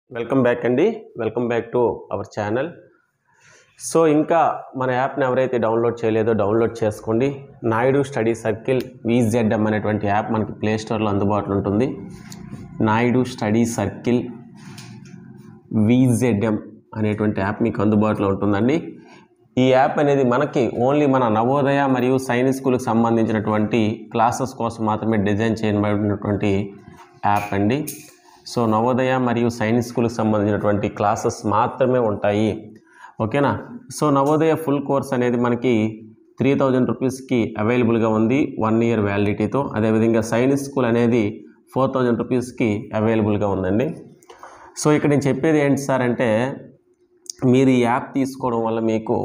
welcome back అండి welcome back to our channel so ఇంకా మన యాప్ని ఎవరైతే డౌన్లోడ్ చేయలేదో డౌన్లోడ్ చేసుకోండి నాయుడు స్టడీ సర్కిల్ విజెడ్ఎం అనేటువంటి యాప్ మనకి ప్లే స్టోర్లో అందుబాటులో ఉంటుంది నాయుడు స్టడీ సర్కిల్ విజెడ్ఎం అనేటువంటి యాప్ మీకు అందుబాటులో ఉంటుందండి ఈ యాప్ అనేది మనకి ఓన్లీ మన నవోదయ మరియు సైనిక్ స్కూల్కి సంబంధించినటువంటి క్లాసెస్ కోసం మాత్రమే డిజైన్ చేయబడినటువంటి యాప్ అండి సో నవోదయ మరియు సైనిక్ స్కూల్కి సంబంధించినటువంటి క్లాసెస్ మాత్రమే ఉంటాయి ఓకేనా సో నవోదయ ఫుల్ కోర్స్ అనేది మనకి త్రీ థౌజండ్ రూపీస్కి అవైలబుల్గా ఉంది వన్ ఇయర్ వ్యాలిడిటీతో అదేవిధంగా సైనిక్ స్కూల్ అనేది ఫోర్ థౌజండ్ రూపీస్కి అవైలబుల్గా ఉందండి సో ఇక్కడ నేను చెప్పేది ఏంటి సార్ అంటే మీరు ఈ యాప్ తీసుకోవడం వల్ల మీకు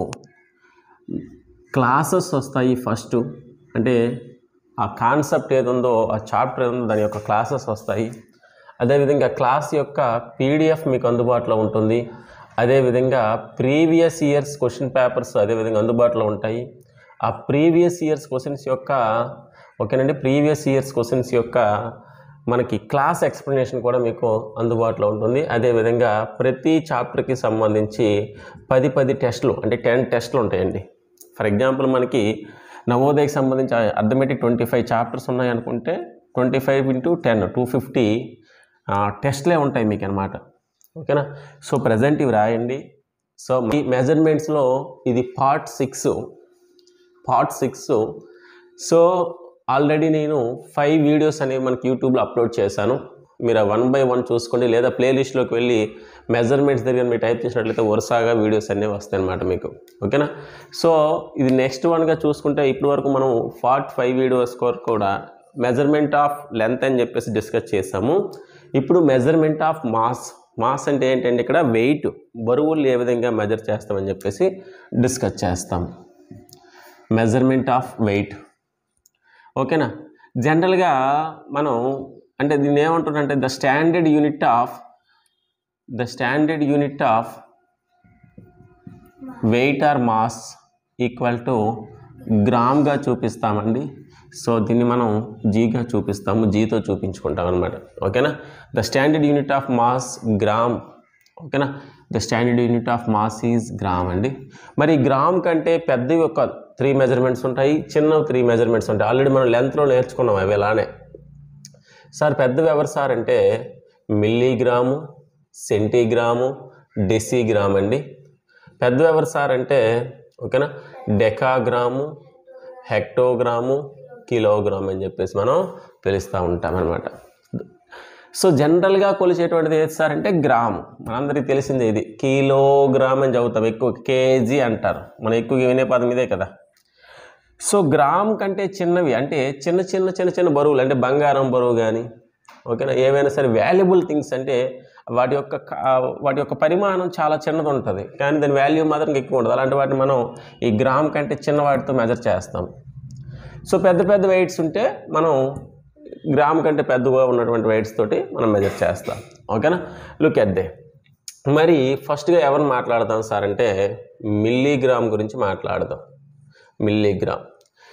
క్లాసెస్ వస్తాయి ఫస్ట్ అంటే ఆ కాన్సెప్ట్ ఏదుందో ఆ చాప్టర్ ఏదుందో దాని యొక్క క్లాసెస్ వస్తాయి అదేవిధంగా క్లాస్ యొక్క పీడిఎఫ్ మీకు అందుబాటులో ఉంటుంది అదేవిధంగా ప్రీవియస్ ఇయర్స్ క్వశ్చన్ పేపర్స్ అదేవిధంగా అందుబాటులో ఉంటాయి ఆ ప్రీవియస్ ఇయర్స్ క్వశ్చన్స్ యొక్క ఓకేనండి ప్రీవియస్ ఇయర్స్ క్వశ్చన్స్ యొక్క మనకి క్లాస్ ఎక్స్ప్లెనేషన్ కూడా మీకు అందుబాటులో ఉంటుంది అదేవిధంగా ప్రతి చాప్టర్కి సంబంధించి పది పది టెస్టులు అంటే టెన్ టెస్టులు ఉంటాయండి ఫర్ ఎగ్జాంపుల్ మనకి నవోదయకి సంబంధించి అర్థమెటిక్ ట్వంటీ ఫైవ్ చాప్టర్స్ ఉన్నాయనుకుంటే twenty five into ten two fifty టెస్ట్లే ఉంటాయి మీకు అనమాట ఓకేనా సో ప్రజెంట్ ఇవి రాయండి సో ఈ మెజర్మెంట్స్లో ఇది part six part six so already నేను ఫైవ్ వీడియోస్ అనేవి మనకి యూట్యూబ్లో అప్లోడ్ చేశాను మీరు ఆ వన్ బై వన్ చూసుకోండి లేదా ప్లేలిస్ట్లోకి వెళ్ళి మెజర్మెంట్స్ దగ్గర మీరు టైప్ చేసినట్లయితే వరుసగా వీడియోస్ అనేవి వస్తాయి అన్నమాట మీకు ఓకేనా సో ఇది నెక్స్ట్ వన్గా చూసుకుంటే ఇప్పటి వరకు మనం ఫార్ట్ ఫైవ్ వీడియోస్ వరకు కూడా మెజర్మెంట్ ఆఫ్ లెంత్ అని చెప్పేసి డిస్కస్ చేసాము ఇప్పుడు మెజర్మెంట్ ఆఫ్ మాస్ మాస్ అంటే ఏంటంటే ఇక్కడ వెయిట్ బరువులు ఏ విధంగా మెజర్ చేస్తామని చెప్పేసి డిస్కస్ చేస్తాం మెజర్మెంట్ ఆఫ్ వెయిట్ ఓకేనా జనరల్గా మనం అంటే దీన్ని ఏమంటుందంటే the standard unit of the standard unit of weight or mass equal to గ్రామ్గా చూపిస్తామండి సో దీన్ని మనం జీగా చూపిస్తాము జీతో చూపించుకుంటాం అనమాట ఓకేనా the standard unit of mass gram ఓకేనా the standard unit of mass is gram అండి మరి గ్రామ్ కంటే పెద్దవి ఒక త్రీ మెజర్మెంట్స్ ఉంటాయి చిన్న త్రీ మెజర్మెంట్స్ ఉంటాయి ఆల్రెడీ మనం లెంత్లో నేర్చుకున్నాం అవి ఎలానే సార్ పెద్దవి ఎవరు సార్ అంటే మిల్లీగ్రాము సెంటీగ్రాము డెసిగ్రామ్ అండి పెద్దవి ఎవరు సార్ అంటే ఓకేనా డెకాగ్రాము హెక్టోగ్రాము కిలోగ్రామ్ అని చెప్పేసి మనం పిలుస్తూ ఉంటాం అనమాట సో జనరల్గా కొలిచేటువంటిది ఏది సార్ అంటే గ్రామ్ మనందరికీ తెలిసిందే ఇది కిలోగ్రామ్ అని చదువుతాం ఎక్కువ కేజీ అంటారు మనం ఎక్కువ వినే పదం ఇదే కదా సో గ్రామ్ కంటే చిన్నవి అంటే చిన్న చిన్న చిన్న చిన్న బరువులు అంటే బంగారం బరువు కానీ ఓకేనా ఏవైనా సరే వాల్యుబుల్ థింగ్స్ అంటే వాటి యొక్క కా- వాటి యొక్క పరిమాణం చాలా చిన్నది ఉంటుంది కానీ దాని వాల్యూ మాత్రం ఎక్కువ ఉంటుంది అలాంటి వాటిని మనం ఈ గ్రామ్ కంటే చిన్న వాటితో మెజర్ చేస్తాం సో పెద్ద పెద్ద వెయిట్స్ ఉంటే మనం గ్రామ్ కంటే పెద్దగా ఉన్నటువంటి వెయిట్స్ తోటి మనం మెజర్ చేస్తాం ఓకేనా లుక్ ఎట్ దే మరి ఫస్ట్గా ఎవరు మాట్లాడదాం సార్ అంటే మిల్లీగ్రామ్ గురించి మాట్లాడదాం మిల్లీగ్రామ్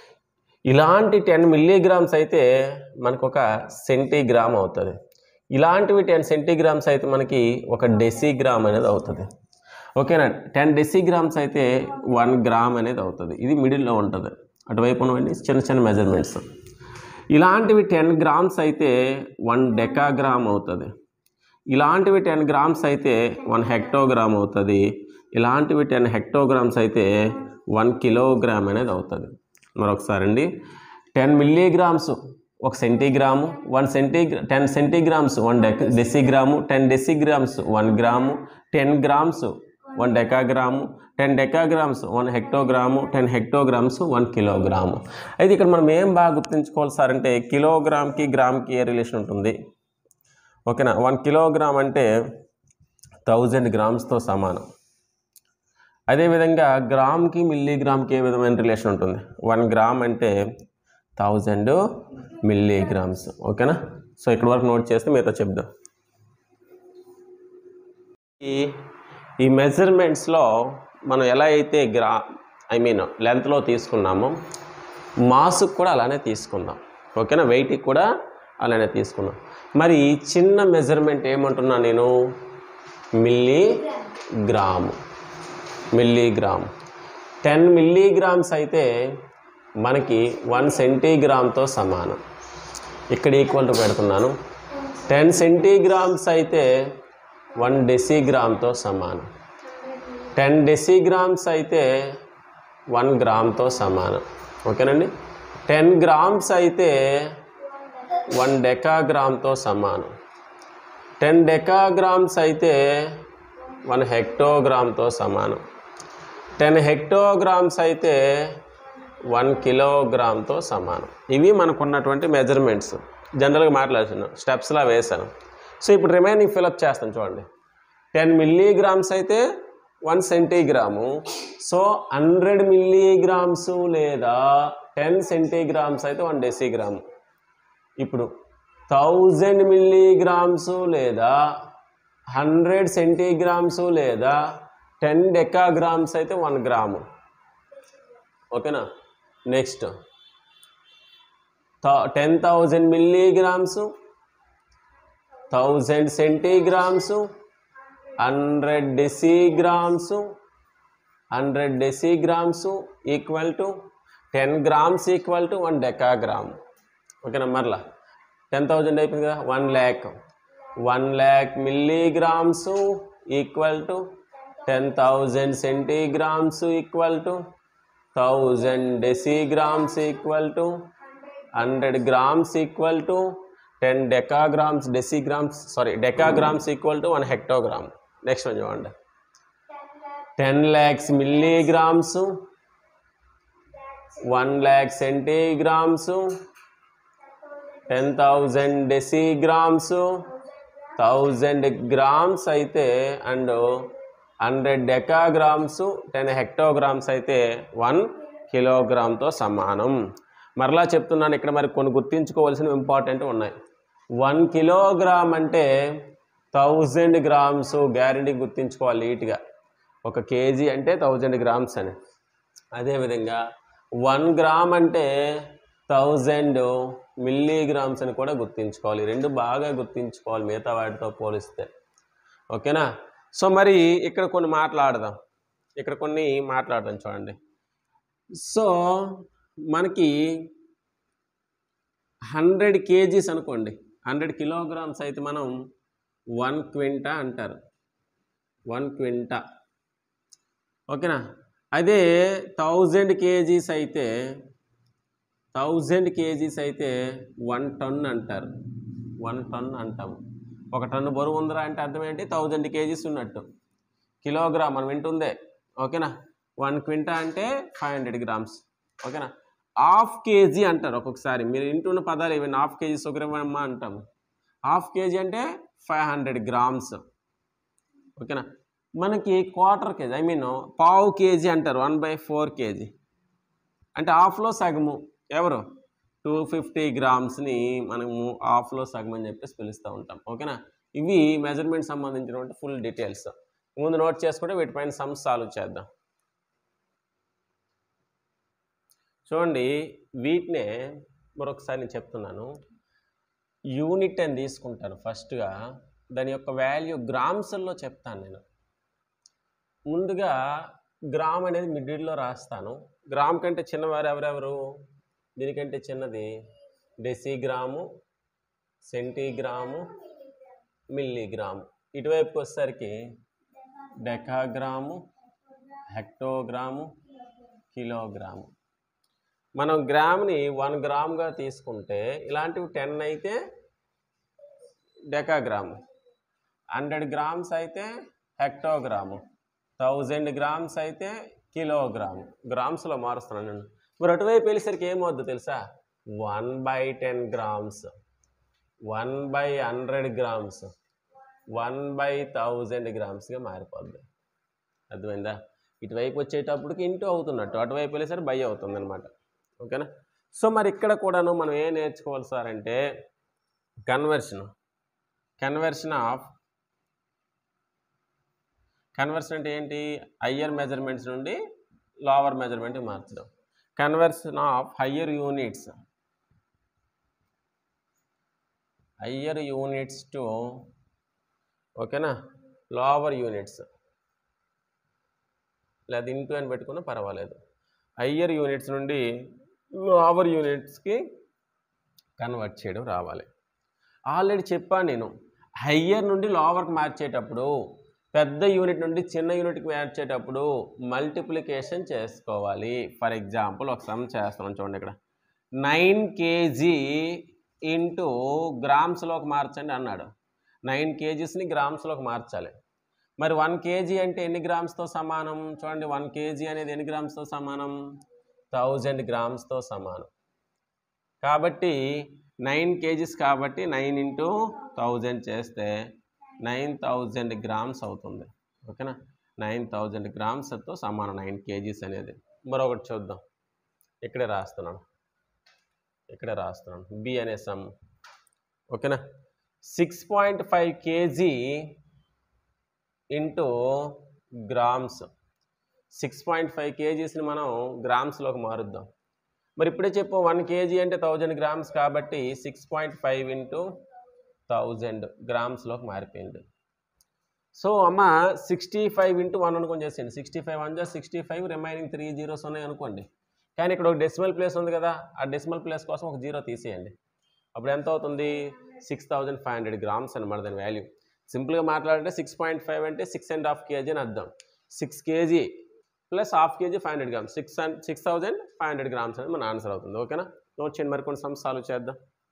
ఇలాంటి టెన్ మిల్లీగ్రామ్స్ అయితే మనకు ఒక సెంటీగ్రామ్ అవుతుంది ఇలాంటివి టెన్ సెంటీగ్రామ్స్ అయితే మనకి ఒక డెసిగ్రామ్ అనేది అవుతుంది ఓకేనా టెన్ డెసిగ్రామ్స్ అయితే వన్ గ్రామ్ అనేది అవుతుంది ఇది మిడిల్లో ఉంటుంది అటువైపు ఉన్నవన్నీ చిన్న చిన్న మెజర్మెంట్స్ ఇలాంటివి టెన్ గ్రామ్స్ అయితే వన్ డెకాగ్రామ్ అవుతుంది ఇలాంటివి టెన్ గ్రామ్స్ అయితే వన్ హెక్టోగ్రామ్ అవుతుంది ఇలాంటివి టెన్ హెక్టోగ్రామ్స్ అయితే వన్ కిలోగ్రామ్ అనేది అవుతుంది మరొకసారి అండి టెన్ మిల్లీగ్రామ్స్ ఒక centigram one centigram ten centigrams one dec decigram ten decigrams one gram ten grams one decagram ten decagrams one hectogram ten hectograms one kilogram అయితే ఇక్కడ మనం ఏం బాగా గుర్తుంచుకోవాలి సార్ అంటే కిలోగ్రామ్కి గ్రామ్కి ఏ రిలేషన్ ఉంటుంది ఓకేనా వన్ కిలోగ్రామ్ అంటే థౌజండ్ గ్రామ్స్తో సమానం అదేవిధంగా గ్రామ్కి మిల్లీగ్రామ్కి ఏ విధమైన రిలేషన్ ఉంటుంది వన్ గ్రామ్ అంటే థౌజండ్ మిల్లీగ్రామ్స్ ఓకేనా సో ఇక్కడ వరకు నోట్ చేస్తే మిగతా చెప్దాం ఈ ఈ మెజర్మెంట్స్లో మనం ఎలా అయితే గ్రా ఐ మీన్ లెంత్లో తీసుకున్నామో మాస్కి కూడా అలానే తీసుకుందాం ఓకేనా వెయిట్కి కూడా అలానే తీసుకున్నాం మరి చిన్న మెజర్మెంట్ ఏమంటున్నా నేను milligram milligram ten milligrams అయితే మనకి వన్ సెంటీగ్రామ్తో సమానం ఇక్కడ ఈక్వల్ టు పెడుతున్నాను టెన్ సెంటీగ్రామ్స్ అయితే వన్ డెసిగ్రామ్తో సమానం టెన్ డెసిగ్రామ్స్ అయితే వన్ గ్రామ్తో సమానం ఓకేనండి టెన్ గ్రామ్స్ అయితే వన్ డెకాగ్రామ్తో సమానం టెన్ డెకాగ్రామ్స్ అయితే వన్ హెక్టోగ్రామ్తో సమానం టెన్ హెక్టోగ్రామ్స్ అయితే వన్ కిలోగ్రామ్తో సమానం ఇవి మనకు ఉన్నటువంటి మెజర్మెంట్స్ జనరల్గా మాట్లాడుతున్నాం స్టెప్స్లా వేసాను సో ఇప్పుడు రిమైనింగ్ ఫిలప్ చేస్తాను చూడండి టెన్ మిల్లీగ్రామ్స్ అయితే one centigram so hundred milligrams లేదా టెన్ సెంటీగ్రామ్స్ అయితే వన్ డెసిగ్రాము ఇప్పుడు థౌజండ్ మిల్లీగ్రామ్స్ లేదా హండ్రెడ్ సెంటీగ్రామ్స్ లేదా టెన్ డెకాగ్రామ్స్ అయితే వన్ గ్రాము ఓకేనా next ten thousand milligrams thousand centigrams hundred decigrams hundred decigrams equal to ten grams equal to one decagram ఓకేనా మరలా ten thousand అయిపోయింది కదా one lakh one lakh milligrams equal to ten thousand centigrams equal to thousand decigrams equal to hundred grams equal to ten decagrams decigrams sorry decagrams equal to one hectogram next one చూడండి ten lakhs milligrams one lakh centigrams ten thousand decigrams thousand grams అయితే and hundred decagrams ten hectograms అయితే one కిలోగ్రామ్తో సమానం మరలా చెప్తున్నాను ఇక్కడ మరి కొన్ని గుర్తించుకోవాల్సిన ఇంపార్టెంట్ ఉన్నాయి వన్ కిలోగ్రామ్ అంటే థౌజండ్ గ్రామ్స్ గ్యారంటీ గుర్తించుకోవాలి నీట్గా ఒక కేజీ అంటే థౌజండ్ గ్రామ్స్ అని అదేవిధంగా వన్ గ్రామ్ అంటే థౌజండ్ మిల్లీగ్రామ్స్ అని కూడా గుర్తించుకోవాలి ఈ రెండు బాగా గుర్తించుకోవాలి మిగతా వాటితో పోలిస్తే ఓకేనా సో మరి ఇక్కడ కొన్ని మాట్లాడదాం ఇక్కడ కొన్ని మాట్లాడదాం చూడండి సో మనకి హండ్రెడ్ కేజీస్ అనుకోండి హండ్రెడ్ కిలోగ్రామ్స్ అయితే మనం వన్ క్వింటా అంటారు వన్ క్వింటా ఓకేనా అదే థౌజండ్ కేజీస్ అయితే థౌజండ్ కేజీస్ అయితే వన్ టన్ అంటారు వన్ టన్ అంటాము ఒక టన్ను బరువు ఉందిరా అంటే అర్థం ఏంటి థౌజండ్ కేజీస్ ఉన్నట్టు కిలోగ్రామ్ మనం వింటుందే ఓకేనా వన్ క్వింటా అంటే ఫైవ్ హండ్రెడ్ గ్రామ్స్ ఓకేనా హాఫ్ కేజీ అంటారు ఒక్కొక్కసారి మీరు వింటున్న పదాలు ఇవన్నీ హాఫ్ కేజీ సుగ్రమమ్మ అంటాము హాఫ్ కేజీ అంటే ఫైవ్ హండ్రెడ్ గ్రామ్స్ ఓకేనా మనకి క్వార్టర్ కేజీ ఐ మీన్ పావు కేజీ అంటారు వన్ బై ఫోర్ కేజీ అంటే హాఫ్లో సగము ఎవరు టూ ఫిఫ్టీ గ్రామ్స్ని మనము హాఫ్లో సగం అని చెప్పేసి పిలుస్తూ ఉంటాం ఓకేనా ఇవి మెజర్మెంట్ సంబంధించినటువంటి ఫుల్ డీటెయిల్స్ ముందు నోట్ చేసుకుంటే వీటిపైన సమ్స్ సాల్వ్ చేద్దాం చూడండి వీటినే మరొకసారి నేను చెప్తున్నాను యూనిట్ అని తీసుకుంటాను ఫస్ట్గా దాని యొక్క వాల్యూ గ్రామ్స్లో చెప్తాను నేను ముందుగా గ్రామ్ అనేది మిడిల్లో రాస్తాను గ్రామ్ కంటే చిన్నవారు ఎవరెవరు దీనికంటే చిన్నది డెసిగ్రాము సెంటీగ్రాము మిల్లీగ్రాము ఇటువైపుకి వచ్చేసరికి డెకాగ్రాము హెక్టోగ్రాము కిలోగ్రాము మనం గ్రామ్ని వన్ గ్రామ్గా తీసుకుంటే ఇలాంటివి టెన్ అయితే డెకాగ్రాము హండ్రెడ్ గ్రామ్స్ అయితే హెక్టోగ్రాము థౌజండ్ గ్రామ్స్ అయితే కిలోగ్రాము గ్రామ్స్లో మారుస్తున్నాను నేను మరి అటువైపు వెళ్ళేసరికి ఏమవుద్దు తెలుసా one by ten grams one by hundred grams one by thousand గ్రామ్స్గా మారిపోద్ది అర్థమైందా ఇటువైపు వచ్చేటప్పటికి ఇంటూ అవుతున్నట్టు అటువైపు వెళ్ళేసరికి బై అవుతుంది అనమాట ఓకేనా సో మరి ఇక్కడ కూడాను మనం ఏం నేర్చుకోవాలి సార్ అంటే కన్వర్షన్ కన్వర్షన్ ఆఫ్ కన్వర్షన్ అంటే ఏంటి హయ్యర్ మెజర్మెంట్స్ నుండి లోవర్ మెజర్మెంట్కి మార్చడం conversion of higher units higher units to ఓకేనా లోవర్ యూనిట్స్ లేదా ఇంటూ అని పెట్టుకున్నా పర్వాలేదు హయ్యర్ యూనిట్స్ నుండి లోవర్ యూనిట్స్కి కన్వర్ట్ చేయడం రావాలి ఆల్రెడీ చెప్పాను నేను హయ్యర్ నుండి లోవర్కి మార్చేటప్పుడు పెద్ద యూనిట్ నుండి చిన్న యూనిట్కి మార్చేటప్పుడు మల్టిప్లికేషన్ చేసుకోవాలి ఫర్ ఎగ్జాంపుల్ ఒక సమ్ చేస్తున్నాం చూడండి ఇక్కడ నైన్ కేజీ ఇంటూ గ్రామ్స్లోకి మార్చండి అన్నాడు నైన్ కేజీస్ని గ్రామ్స్లోకి మార్చాలి మరి వన్ కేజీ అంటే ఎన్ని గ్రామ్స్తో సమానం చూడండి వన్ కేజీ అనేది ఎన్ని గ్రామ్స్తో సమానం థౌజండ్ గ్రామ్స్తో సమానం కాబట్టి నైన్ కేజీస్ కాబట్టి నైన్ ఇంటూ థౌజండ్ చేస్తే నైన్ థౌజండ్ గ్రామ్స్ అవుతుంది ఓకేనా నైన్ థౌజండ్ గ్రామ్స్తో సమానం నైన్ కేజీస్ అనేది మరొకటి చూద్దాం ఇక్కడే రాస్తున్నాను ఇక్కడే రాస్తున్నాను బి అనే సమ్ ఓకేనా six point five KG into grams six point five కేజీస్ని మనం గ్రామ్స్లోకి మారుద్దాం మరి ఇప్పుడే చెప్పు వన్ కేజీ అంటే థౌజండ్ గ్రామ్స్ కాబట్టి six point five into thousand గ్రామ్స్లోకి మారిపోయింది సో అమ్మ సిక్స్టీ ఫైవ్ ఇంటూ వన్ అనుకొని చేసేయండి సిక్స్టీ ఫైవ్ వన్ జా sixty five remaining three zeros ఉన్నాయి అనుకోండి కానీ ఇక్కడ ఒక డెసిమల్ ప్లేస్ ఉంది కదా ఆ డెసిమల్ ప్లేస్ కోసం ఒక జీరో తీసేయండి అప్పుడు ఎంత అవుతుంది six thousand five hundred grams అనమాట దాని వాల్యూ సింపుల్గా మాట్లాడితే సిక్స్ పాయింట్ ఫైవ్ అంటే సిక్స్ అండ్ హాఫ్ కేజీ అని అర్థం six KG plus half KG five hundred grams six six thousand five hundred grams అనేది మన ఆన్సర్ అవుతుంది ఓకేనా నోట్ చేయండి మరి కొన్ని సమ్స్ సాల్వ్ చేద్దాం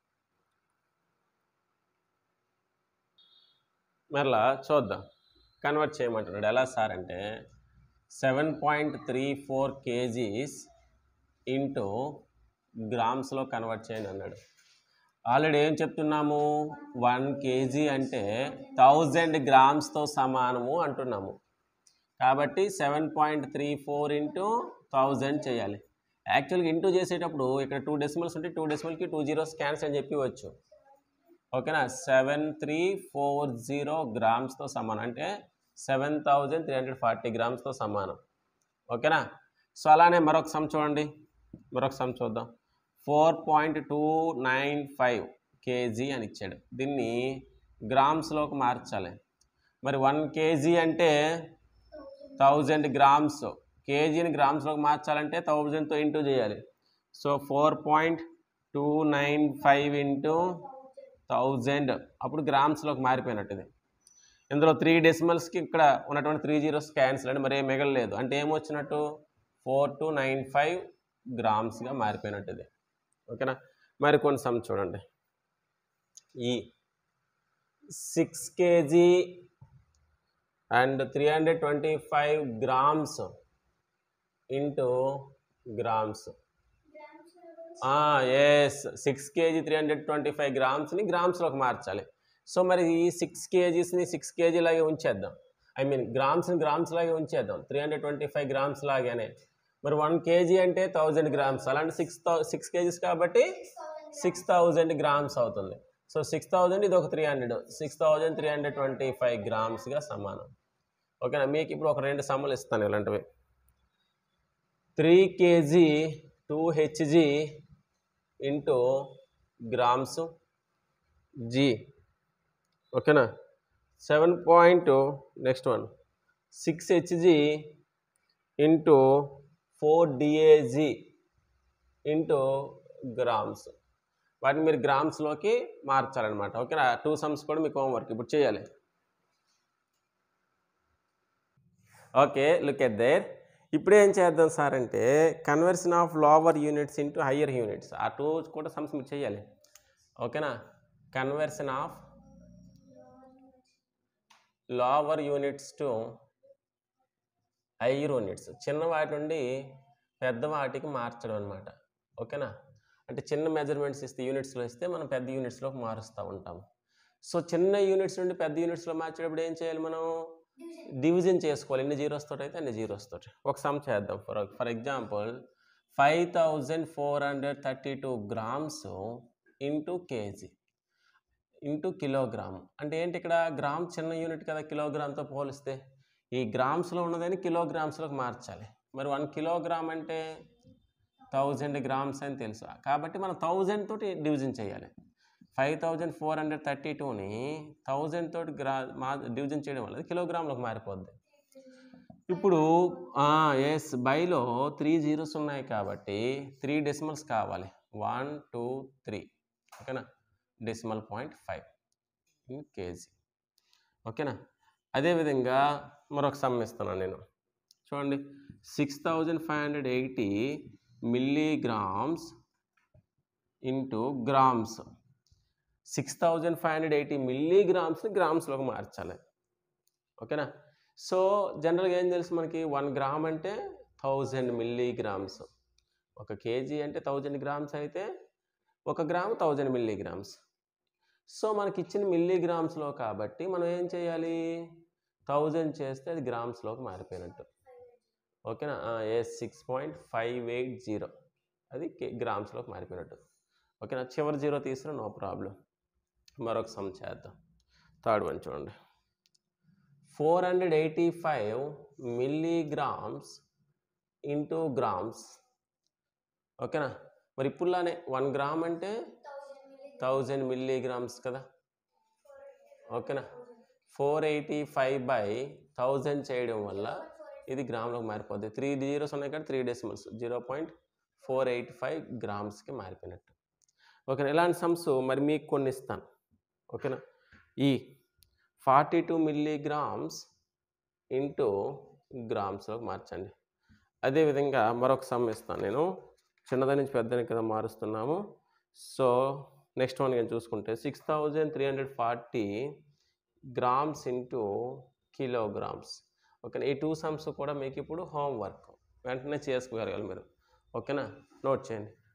మరలా చూద్దాం కన్వర్ట్ చేయమంటున్నాడు ఎలా సార్ అంటే seven point three four KGs into గ్రామ్స్లో కన్వర్ట్ చేయండి అన్నాడు ఆల్రెడీ ఏం చెప్తున్నాము వన్ కేజీ అంటే థౌజండ్ గ్రామ్స్తో సమానము అంటున్నాము కాబట్టి seven point three four into thousand చేయాలి యాక్చువల్గా ఇంటూ చేసేటప్పుడు ఇక్కడ టూ డెసిమల్స్ ఉంటే టూ డెసిమల్కి టూ జీరోస్ క్యాన్సిల్ అని చెప్పివచ్చు ఓకేనా సెవెన్ త్రీ ఫోర్ జీరో గ్రామ్స్తో సమానం అంటే seven thousand three hundred forty గ్రామ్స్తో సమానం ఓకేనా సో అలానే మరొక సమ్ చూడండి మరొక సమ్ చూద్దాం four point two nine five KG అని ఇచ్చాడు దీన్ని గ్రామ్స్లోకి మార్చాలి మరి వన్ కేజీ అంటే థౌజండ్ గ్రామ్స్ కేజీని గ్రామ్స్లోకి మార్చాలంటే థౌజండ్తో ఇంటూ చేయాలి so four point two nine five into thousand అప్పుడు గ్రామ్స్లోకి మారిపోయినట్టు ఇది ఇందులో త్రీ డెసిమల్స్కి ఇక్కడ ఉన్నటువంటి త్రీ జీరోస్ క్యాన్సిల్ అంటే మరి ఏం మిగలలేదు అంటే ఏమొచ్చినట్టు ఫోర్ టు నైన్ ఫైవ్ గ్రామ్స్గా మారిపోయినట్టు ఇది ఓకేనా మరి కొన్ని సమ్ చూడండి ఈ six KG and three hundred twenty five grams into grams ఎస్ six KG three hundred twenty five గ్రామ్స్ని గ్రామ్స్లోకి మార్చాలి సో మరి ఈ సిక్స్ కేజీస్ని సిక్స్ కేజీ లాగే ఉంచేద్దాం ఐ మీన్ గ్రామ్స్ని గ్రామ్స్ లాగే ఉంచేద్దాం three hundred twenty five grams లాగానే మరి వన్ కేజీ అంటే థౌజండ్ గ్రామ్స్ అలాంటి సిక్స్ థౌ సిక్స్ కేజీస్ కాబట్టి సిక్స్ థౌజండ్ గ్రామ్స్ అవుతుంది సో సిక్స్ థౌజండ్ ఇది ఒక three hundred six thousand three hundred twenty five గ్రామ్స్గా సమానం ఓకేనా మీకు ఇప్పుడు ఒక రెండు సమ్మలు ఇస్తాను ఇలాంటివి three KG two HG into grams G ఓకేనా seven point next one six HG into four DAG into grams వాటిని మీరు గ్రామ్స్లోకి మార్చాలన్నమాట ఓకేనా టూ సమ్స్ కూడా మీకు హోంవర్క్ ఇప్పుడు చేయాలి ఓకే లుక్ ఎట్ దేర్ ఇప్పుడు ఏం చేద్దాం సార్ అంటే conversion of lower units into higher units ఆ టూ కూడా సమ్స్ మీరు చేయాలి ఓకేనా conversion of lower units to higher units చిన్న వాటి నుండి పెద్ద వాటికి మార్చడం అనమాట ఓకేనా అంటే చిన్న మెజర్మెంట్స్ ఇస్తే యూనిట్స్లో ఇస్తే మనం పెద్ద యూనిట్స్లోకి మారుస్తూ ఉంటాం సో చిన్న యూనిట్స్ నుండి పెద్ద యూనిట్స్లో మార్చేటప్పుడు ఏం చేయాలి మనం డివిజన్ చేసుకోవాలి ఎన్ని జీరోస్ తోటి అయితే అన్ని జీరోస్ తోటి ఒక సమ్ చేద్దాం for for example five thousand four hundred thirty two grams into KG into kilogram అంటే ఏంటి ఇక్కడ గ్రామ్ చిన్న యూనిట్ కదా కిలోగ్రామ్తో పోలిస్తే ఈ గ్రామ్స్లో ఉన్నదని కిలోగ్రామ్స్లోకి మార్చాలి మరి వన్ కిలోగ్రామ్ అంటే థౌజండ్ గ్రామ్స్ అని తెలుసు కాబట్టి మనం థౌజండ్ తోటి డివిజన్ చేయాలి five thousand four hundred thirty టూని థౌజండ్ తోటి గ్రా మా డివిజన్ చేయడం వల్ల అది కిలోగ్రామ్లోకి మారిపోద్ది ఇప్పుడు ఎస్ బైలో త్రీ జీరోస్ ఉన్నాయి కాబట్టి త్రీ డెసిమల్స్ కావాలి వన్ టూ త్రీ ఓకేనా decimal point five in KG ఓకేనా అదేవిధంగా మరొక సమ్ ఇస్తున్నాను నేను చూడండి six thousand five hundred eighty milligrams into grams six thousand five hundred eighty మిల్లీగ్రామ్స్ని గ్రామ్స్లోకి మార్చాలి ఓకేనా సో జనరల్గా ఏం తెలుసు మనకి వన్ గ్రామ్ అంటే థౌజండ్ మిల్లీగ్రామ్స్ ఒక కేజీ అంటే థౌజండ్ గ్రామ్స్ అయితే ఒక గ్రామ్ థౌజండ్ మిల్లీగ్రామ్స్ సో మనకి ఇచ్చిన మిల్లీగ్రామ్స్లో కాబట్టి మనం ఏం చేయాలి థౌజండ్ చేస్తే అది గ్రామ్స్లోకి మారిపోయినట్టు ఓకేనా ఏ six point five eight zero అది కే గ్రామ్స్లోకి మారిపోయినట్టు ఓకేనా చివరి జీరో తీసినా నో ప్రాబ్లం మరొక సమ్ చేద్దాం థర్డ్ వన్ చూడండి four hundred eighty five milligrams into grams ఓకేనా మరి ఇప్పుడులానే వన్ గ్రామ్ అంటే థౌజండ్ మిల్లీగ్రామ్స్ కదా ఓకేనా four eighty five by thousand చేయడం వల్ల ఇది గ్రామ్లోకి మారిపోద్ది త్రీ జీరోస్ ఉన్నాయి కాబట్టి three decimals zero point four eight five గ్రామ్స్కి మారిపోయినట్టు ఓకేనా ఇలాంటి సమ్స్ మరి మీకు కొన్ని ఇస్తాను ఓకేనా ఈ ఫార్టీ టూ మిల్లీగ్రామ్స్ ఇంటూ గ్రామ్స్లోకి మార్చండి అదేవిధంగా మరొక సమ్ ఇస్తాను నేను చిన్నదాని నుంచి పెద్దని కదా మారుస్తున్నాము సో నెక్స్ట్ వన్ నేను చూసుకుంటే six thousand three hundred forty grams into kilograms ఓకేనా ఈ టూ సమ్స్ కూడా మీకు ఇప్పుడు హోంవర్క్ వెంటనే చేసుకోగలగాలి మీరు ఓకేనా నోట్ చేయండి